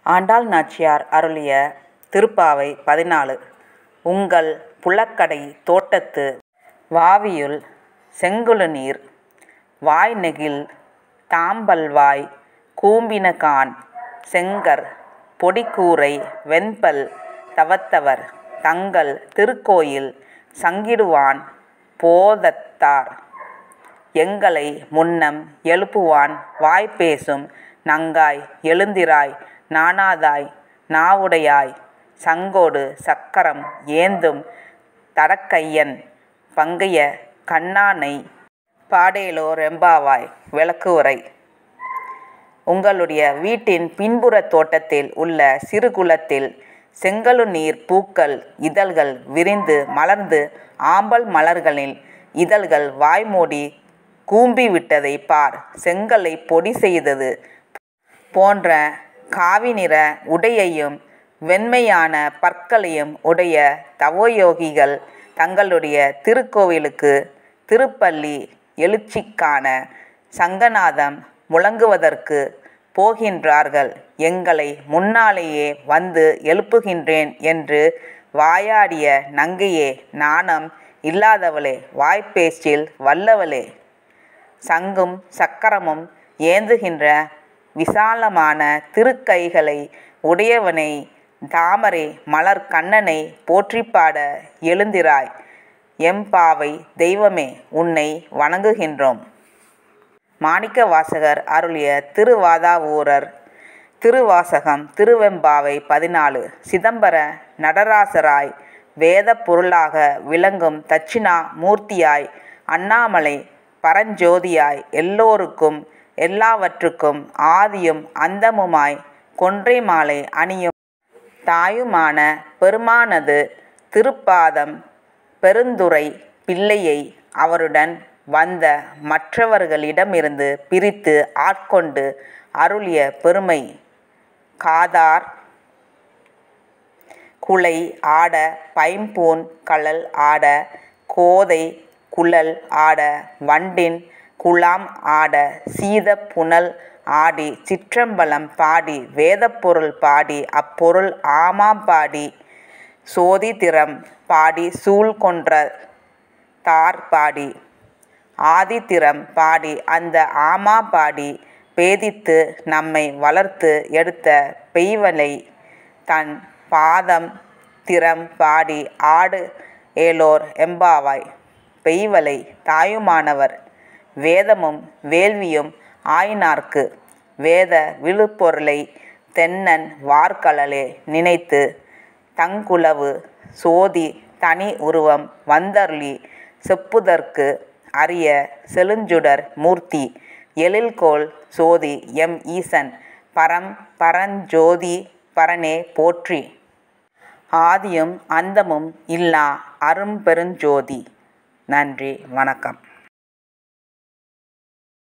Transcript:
ஆண்டாள் நாச்சியார் அருளிய திருப்பாவை பதினாலு உங்கள் புழக்கடை தோட்டத்து வாவியுள் செங்குழுநீர் வாய்நெகிழ் தாம்பல்வாய் கூம்பினகாண் செங்கற் பொடிக்கூரை வெண்பல் தவத்தவர் தங்கள் திருக்கோயில் சங்கிடுவான் போதத்தார் எங்களை முன்னம் எழுப்புவான் வாய்பேசும் நங்காய் எழுந்திராய் நாணாதாய் நாவுடையாய் சங்கொடு சக்கரம் ஏந்தும் தடக்கையன் பங்கைய கண்ணானை பாடேலோ ரெம்பாவாய் விளக்குஉரை உங்களுடைய வீட்டின் பின்புறத் தோட்டத்தில் உள்ள சிறு குளத்தில் செங்கழுநீர் பூக்கள் இதழ்கள் விரிந்து மலர்ந்து ஆம்பல் மலர்களில் இதழ்கள் வாய்மூடி கூம்பிவிட்டதைப் பார் செங்கல்லைப் பொடி செய்தது போன்ற காவிநிற உடையையும் வெண்மையான பற்களையும் உடைய தவோயோகிகள் தங்களுடைய திருக்கோவிலுக்கு திருப்பள்ளி எழுச்சிக்கான சங்கநாதம் முழங்குவதற்குப் போகின்றார்கள் எங்களை முன்னாலேயே வந்து எழுப்புகின்றேன் என்று வாயாடிய நங்கையே நாணம் இல்லாதவளே வாய்ப்பேச்சில் வல்லவளே சங்கும் சக்கரமும் ஏந்துகின்ற விசாலமான திருக்கைகளை உடையவனை தாமரை மலர் கண்ணனை போற்றிப்பாட எழுந்திராய் எம்பாவை தெய்வமே உன்னை வணங்குகின்றோம் மாணிக்கவாசகர் அருளிய திருவாதாவூரர் திருவாசகம் திருவெம்பாவை பதினாலு சிதம்பர நடராசராய் வேதப் பொருளாக விளங்கும் தட்சிணா மூர்த்தியாய் அண்ணாமலை பரஞ்சோதியாய் எல்லோருக்கும் எல்லாவற்றுக்கும் ஆதியும் அந்தமுமாய் கொன்றை மாலை அணியும் தாயுமான பெருமானது திருப்பாதம் பெருந்துறை பிள்ளையை அவருடன் வந்த மற்றவர்களிடமிருந்து பிரித்து ஆட்கொண்டு அருளிய பெருமை காதார் குழை ஆட பைம்பூண் கழல் ஆட கோதை குழல் ஆட வண்டின் குழாம் ஆட சீதப் புனல் ஆடி சிற்றம்பலம் பாடி வேதப்பொருள் பாடி அப்பொருள் ஆமாம் பாடி சோதித்திறம் பாடி சூழ்கொன்ற தார் பாடி ஆதித்திறம் பாடி அந்த ஆமா பாடி பேதித்து நம்மை வளர்த்து எடுத்த பெய்வளை தன் பாதம் திறம் பாடி ஆடு ஏலோர் எம்பாவாய் பெய்வளை தாயுமானவர் வேதமும் வேள்வியும் ஆயினார்க்கு வேத விழுப்பொருளை தென்னன் வார்கழலே நினைத்து தங்குலவு சோதி தனி உருவம் வந்தருளி செப்புதற்கு அரிய செழுஞ்சுடர் மூர்த்தி எழில்கோள் சோதி எம் ஈசன் பரம் பரஞ்சோதி பரனே போற்றி ஆதியும் அந்தமும் இல்லா அரும்பெருஞ்சோதி நன்றி வணக்கம்